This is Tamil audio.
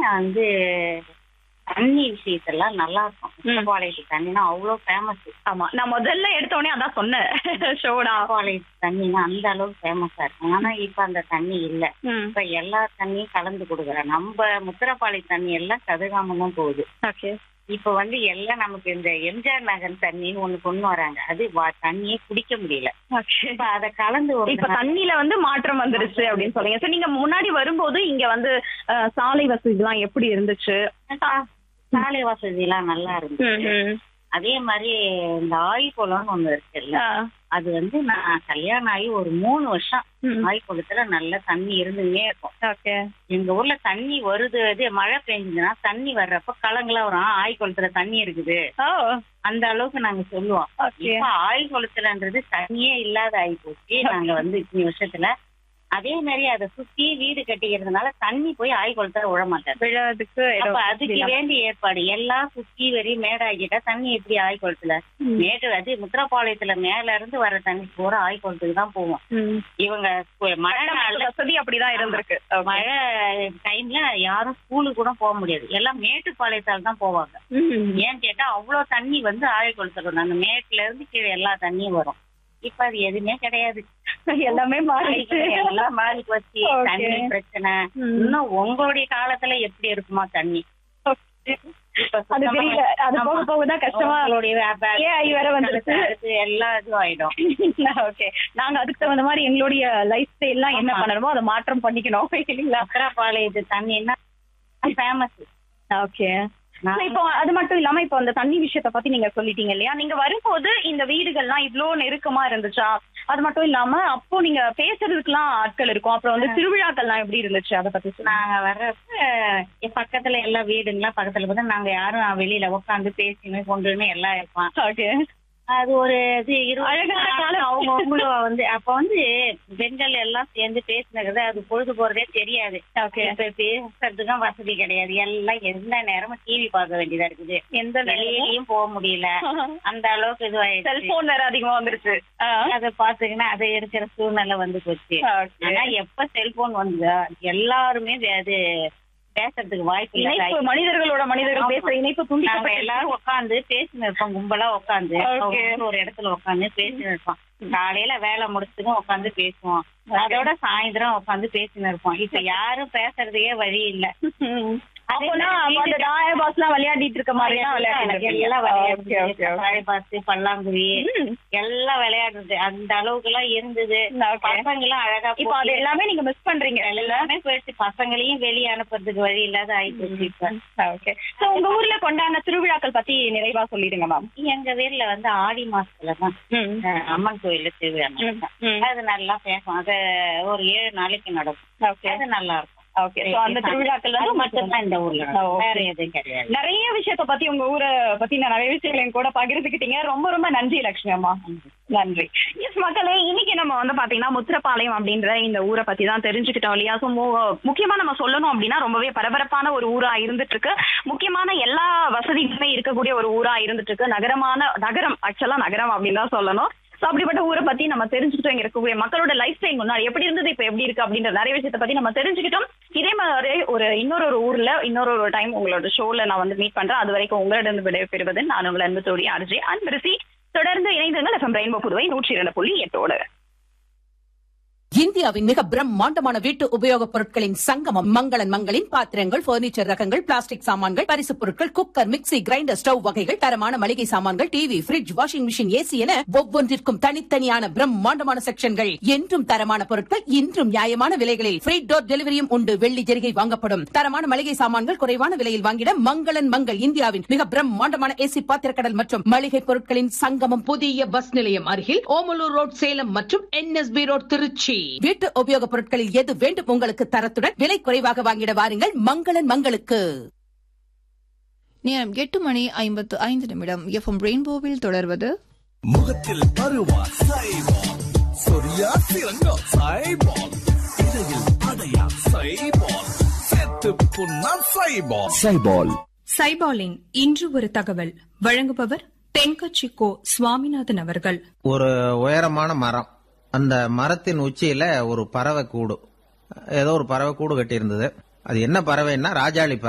வந்து தண்ணி விஷயத்தெல்லாம் நல்லா இருக்கும் குற்றப்பாளையத்து தண்ணினா அவ்வளவு ஃபேமஸ் ஆமா நான் முதல்ல எடுத்தோடனே அதான் சொன்னேன் ஷோடா குற்றப்பாளையத்து தண்ணினா அந்த அளவுக்கு ஃபேமஸா இருக்கும் ஆனா இப்ப அந்த தண்ணி இல்ல ம் இப்ப எல்லா தண்ணியும் கலந்து கொடுக்குறேன் நம்ம முத்திரப்பாளையம் தண்ணி எல்லாம் கதிர்காமம் தான் போகுது ஓகே இப்ப வந்து எல்லாம் நமக்கு இந்த எம்ஜிஆர் நகர் தண்ணின்னு ஒண்ணு கொண்டு வராங்க அது வா- தண்ணியே குடிக்க முடியல ஓகே இப்ப அத கலந்து ஒரு இப்ப தண்ணியில வந்து மாற்றம் வந்துருச்சு அப்படின்னு சொல்றீங்க சரி நீங்க முன்னாடி வரும்போது இங்க வந்து அஹ், சாலை வசதி எல்லாம் எப்படி இருந்துச்சு சா- சாலை வசதி எல்லாம் நல்லா இருந்துச்சு அதே மாதிரி இந்த ஆய்குளம்னு ஒண்ணு இருக்குல்ல ஆஹ், அது வந்து நான் கல்யாணம் ஆகி ஒரு மூணு வருஷம் ம். ஆய்குளத்துல நல்ல தண்ணி இருந்துன்னே இருக்கும் ஓகே எங்க ஊர்ல தண்ணி வருது அது மழை பெஞ்சதுன்னா தண்ணி வர்றப்ப கலங்கலா வரும் ஆ, ஆய்குளத்துல தண்ணி இருக்குது ஓ அந்த அளவுக்கு நாங்க சொல்லுவோம் ஓகே இப்ப ஆய்குளத்துலன்றது தண்ணியே இல்லாத ஆகி போச்சு நாங்க வந்து இத்தனை வருஷத்துல அதே மாதிரி அதை சுத்தி வீடு கட்டிக்கிறதுனால தண்ணி போய் ஆய்குளத்துல விழ மாட்டாரு விழாதுக்கு அப்ப அதுக்கு வேண்டிய ஏற்பாடு எல்லாம் சுத்தி வரி மேடாகிட்டா தண்ணி எப்படி ஆய்குளத்துல மேடு அது முத்திரப்பாளையத்துல மேல இருந்து வர தண்ணி பூரா ஆய்குளத்துக்கு தான் போவோம் இவங்க கு- மழை நாள்ல வசதி அப்படிதான் இருந்திருக்கு மழை டைம்ல யாரும் ஸ்கூலுக்கு கூட போக முடியாது எல்லாம் மேட்டுப்பாளையத்தால தான் போவாங்க ஏன்னு கேட்டா அவ்வளவு தண்ணி வந்து ஆழ்குளத்துல அந்த மேட்டுல இருந்து கீழே எல்லா தண்ணியும் வரும் இப்ப அது எதுவுமே கிடையாது எல்லாமே மாறிடுச்சு எல்லாம் மாறி போச்சு Okay. தண்ணி பிரச்சனை ம். இன்னும் உங்களுடைய காலத்துல எப்படி இருக்குமா தண்ணி இப்ப அது சுத்தமா- தெரியல அது போக ஆமா. போக தான் கஷ்டமா உங்களுடைய வியாபாரம் AI வேற வந்துருச்சு. அடுத்து எல்லா இதுவும் ஆயிடும் ஓகே நாங்க அதுக்கு தகுந்த மாதிரி எங்களுடைய லைஃப் ஸ்டைல் எல்லாம் என்ன ஆமா. பண்ணணுமோ அதை மாற்றம் பண்ணிக்கணும் இல்லைங்களா அக்கராப்பாளையத்து தண்ணின்னா ஃபேமஸ் ஓகே இப்போ அது மட்டும் இல்லாம இப்போ அந்த தண்ணி விஷயத்த பத்தி நீங்க சொல்லிட்டீங்க இல்லையா நீங்க வரும்போது இந்த வீடுகள்லாம் இவ்ளோ நெருக்கமா இருந்துச்சா அது மட்டும் இல்லாம அப்போ நீங்க பேசுறதுக்குலாம் ஆட்கள் இருக்கும் அப்புறம் வந்து திருவிழாக்கள்லாம் எப்படி இருந்துச்சு அதை பத்தி சொல்லுங்க நாங்க வர்றப்ப என் பக்கத்துல எல்லா வீடுங்களாம் பக்கத்துல பார்த்தா நாங்க யாரும் வெளியில உட்காந்து பேசினு கொண்டுன்னு எல்லாம் இருப்பான் ஓகே அது ஒரு இது இருபது அழகான நாள் காலம். அவங்க அவங்களும் வந்து அப்ப வந்து பெண்கள் எல்லாம் சேர்ந்து பேசினது அது பொழுது போறதே தெரியாது ஓகே இப்ப பேசுறதுக்கும் வசதி கிடையாது எல்லாம் எந்த நேரமும் டிவி பார்க்க வேண்டியதா இருக்குது எந்த வெளியிலயும் போக முடியல அந்த அளவுக்கு இதுவாயிடுச்சு செல்போன் வேற அதிகமா வந்துருச்சு அதை பாத்துக்கினா அதை இருக்கிற சூழ்நிலை வந்து போச்சு ஆனா எப்ப செல்போன் வந்து எல்லாருமே வே- அது பேசுறதுக்கு வாய்ப்பு இல்லை இணைப்பு மனிதர்களோட மனிதர்கள் ஆமா. பேசுற இணைப்பு நாங்க துண்டிக்கப்பட்டு எல்லாரும் உட்காந்து பேசின்னு இருப்போம் கும்பலா உட்காந்து Okay. ஒரு இடத்துல உட்காந்து பேசின்னு இருப்போம் காலையில வேலை முடிச்சதும் உட்காந்து பேசுவோம் அதோட சாயந்தரம் உட்காந்து பேசின்னு இருப்போம் இப்ப யாரும் பேசுறதுக்கே வழி இல்ல அப்போனா அப்ப அந்த தாய பாஸ்லாம் விளையாடிட்டு இருக்க மாதிரி தான் விளையாடிட்டு எல்லாம் ஓகே ஓகே விளையாடுறது பார்த்து பல்லாங்குழி ம். எல்லாம் விளையாடுறது அந்த அளவுக்கு எல்லாம் இருந்தது Okay. பசங்க எல்லாம் அழகா இப்போ அது எல்லாமே நீங்க மிஸ் பண்றீங்க எல்லாமே போயிடுச்சு பசங்களையும் வெளியே அனுப்புறதுக்கு வழி இல்லாத ஆயிப்போச்சு இப்ப ஓகே சோ உங்க ஊர்ல கொண்டாடின திருவிழாக்கள் பத்தி நிறைவா சொல்லிடுங்க மேம் எங்க வீட்ல வந்து ஆடி மாசத்துலதான் அஹ், அம்மன் கோயில்ல திருவிழா நடக்கும். அது நல்லா பேசும் அது ஒரு ஏழு நாளைக்கு நடக்கும் ஓகே அது நல்லா இருக்கும் ஓகே சோ அந்த திருவிழாக்கள் அது வந்து மட்டும்தான் இந்த ஊர்ல Okay. நடக்கும். வேற எதுவும் கிடையாது நிறைய விஷயத்த பத்தி உங்க ஊரை பத்தி நான் நிறைய விஷயங்களை என் கூட பகிர்ந்துக்கிட்டீங்க ரொம்ப ரொம்ப நன்றி லட்சுமி அம்மா நன்றி எஸ் மக்களே இன்னைக்கு நம்ம வந்து பாத்தீங்கன்னா முத்திரப்பாளையம் அப்படின்ற இந்த ஊரை பத்தி தான் தெரிஞ்சுக்கிட்டோம் இல்லையா ஸோ முக்கியமா நம்ம சொல்லணும் அப்படின்னா ரொம்பவே பரபரப்பான ஒரு ஊரா இருந்துட்டு இருக்கு முக்கியமான எல்லா வசதிகளுமே இருக்கக்கூடிய ஒரு ஊரா இருந்துட்டு இருக்கு நகரமான நகரம் ஆக்சுவலா நகரம் அப்படின்னு தான் சொல்லணும் ஸோ அப்படிப்பட்ட ஊரை பத்தி நம்ம தெரிஞ்சுக்கிட்டோம் இங்க இருக்கக்கூடிய மக்களோட லைஃப் ஸ்டைல் முன்னாடி எப்படி இருந்தது இப்ப எப்படி இருக்கு அப்படின்ற நிறைய விஷயத்தை பத்தி நம்ம தெரிஞ்சுக்கிட்டோம் இதே மாதிரி ஒரு இன்னொரு ஒரு ஊர்ல இன்னொரு ஒரு டைம் உங்களோட ஷோல நான் வந்து மீட் பண்றேன் அது வரைக்கும் உங்களிடம் விடைபெறுவது நான் உங்கள் அன்பு தோழி ஆர்ஜே அன்பரசி தொடர்ந்து இணைந்துங்கள் எஃப்எம் ரெயின்போ புதுவை நூற்றி இரண்டு புள்ளி எட்டோடு இந்தியாவின் மிக பிரம்மாண்டமான வீட்டு உபயோகப் பொருட்களின் சங்கமம் மங்களன் மங்களின் பாத்திரங்கள் பர்னிச்சர் ரகங்கள் பிளாஸ்டிக் சாமான்கள் பரிசுப் பொருட்கள் குக்கர் மிக்ஸி கிரைண்டர் ஸ்டவ் வகைகள் தரமான மளிகை சாமான்கள் TV fridge washing machine AC என ஒவ்வொன்றிற்கும் தனித்தனியான பிரம்மாண்டமான செக்ஷன்கள் என்றும் தரமான பொருட்கள் இன்றும் நியாயமான விலைகளில் ஃப்ரீ டோர் டெலிவரியும் உண்டு வெள்ளி ஜெரிகை வாங்கப்படும் தரமான மளிகை சாமான்கள் குறைவான விலையில் வாங்கிட மங்களன் மங்கள் இந்தியாவின் மிக பிரம்மாண்டமான ஏசி பாத்திரக்கடல் மற்றும் மளிகை பொருட்களின் சங்கமம் புதிய பஸ் நிலையம் அருகில் ஓமலூர் ரோட் சேலம் மற்றும் என்எஸ்பி ரோட் திருச்சி வீட்டு உபயோகப் பொருட்களில் எது வேண்டும் உங்களுக்கு தரத்துடன் விலை குறைவாக வாங்கிட வாருங்கள் மங்களன் மங்களுக்கு நேரம் எட்டு மணி ஐம்பத்து ஐந்து நிமிடம் எஃப்எம் ரெயின்போவில் தொடர்வது முகத்தில் பருவா சைபால் சொரியா சிறங்கோ சைபால் இடையில் அடையா சைபால் செத்து புண்ணா சைபால் சைபால் சைபாலின் இன்று ஒரு தகவல் வழங்குபவர் தென்கட்சி கோ சுவாமிநாதன் அவர்கள் ஒரு உயரமான மரம் அந்த மரத்தின் உச்சியில ஒரு பறவை கூடு ஏதோ ஒரு பறவை கூடு கட்டியிருந்தது அது என்ன பறவைன்னா ராஜாளி பறவை